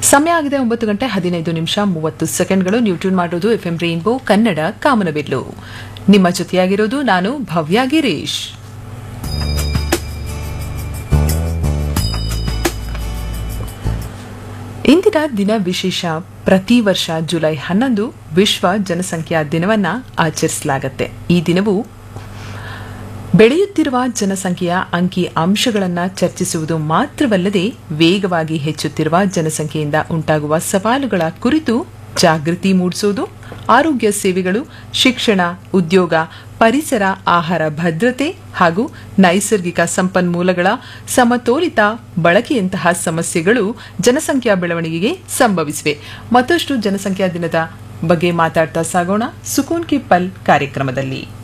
ಸಮಯ ಆಗಿದೆ ಒಂಬತ್ತು ಗಂಟೆ ಹದಿನೈದು ನಿಮಿಷ ಮೂವತ್ತು ಸೆಕೆಂಡ್ಗಳು ನೀವು ಟ್ಯೂನ್ ಮಾಡೋದು ಎಫ್ ಎಂ ರೈನ್ಬೋ ಕನ್ನಡ ಕಾಮನಬಿಲ್ಲು ನಿಮ್ಮ ಜೊತೆಯಾಗಿರೋದು ನಾನು ಭವ್ಯ ಗಿರೀಶ್ ಇಂದಿನ ದಿನ ವಿಶೇಷ ಪ್ರತಿ ವರ್ಷ ಜುಲೈ ಹನ್ನೊಂದು ವಿಶ್ವ ಜನಸಂಖ್ಯಾ ದಿನವನ್ನ ಆಚರಿಸಲಾಗುತ್ತೆ ಈ ದಿನವು ಬೆಳೆಯುತ್ತಿರುವ ಜನಸಂಖ್ಯೆಯ ಅಂಕಿ ಅಂಶಗಳನ್ನು ಚರ್ಚಿಸುವುದು ಮಾತ್ರವಲ್ಲದೆ ವೇಗವಾಗಿ ಹೆಚ್ಚುತ್ತಿರುವ ಜನಸಂಖ್ಯೆಯಿಂದ ಉಂಟಾಗುವ ಸವಾಲುಗಳ ಕುರಿತು ಜಾಗೃತಿ ಮೂಡಿಸುವುದು ಆರೋಗ್ಯ ಸೇವೆಗಳು ಶಿಕ್ಷಣ ಉದ್ಯೋಗ ಪರಿಸರ ಆಹಾರ ಭದ್ರತೆ ಹಾಗೂ ನೈಸರ್ಗಿಕ ಸಂಪನ್ಮೂಲಗಳ ಸಮತೋಲಿತ ಬಳಕೆಯಂತಹ ಸಮಸ್ಯೆಗಳು ಜನಸಂಖ್ಯಾ ಬೆಳವಣಿಗೆಗೆ ಸಂಭವಿಸಿವೆ ಮತ್ತಷ್ಟು ಜನಸಂಖ್ಯಾ ದಿನದ ಬಗ್ಗೆ ಮಾತಾಡ್ತಾ ಸಾಗೋಣ ಸುಕೂನ್ ಕಿ ಪಲ್ ಕಾರ್ಯಕ್ರಮದಲ್ಲಿ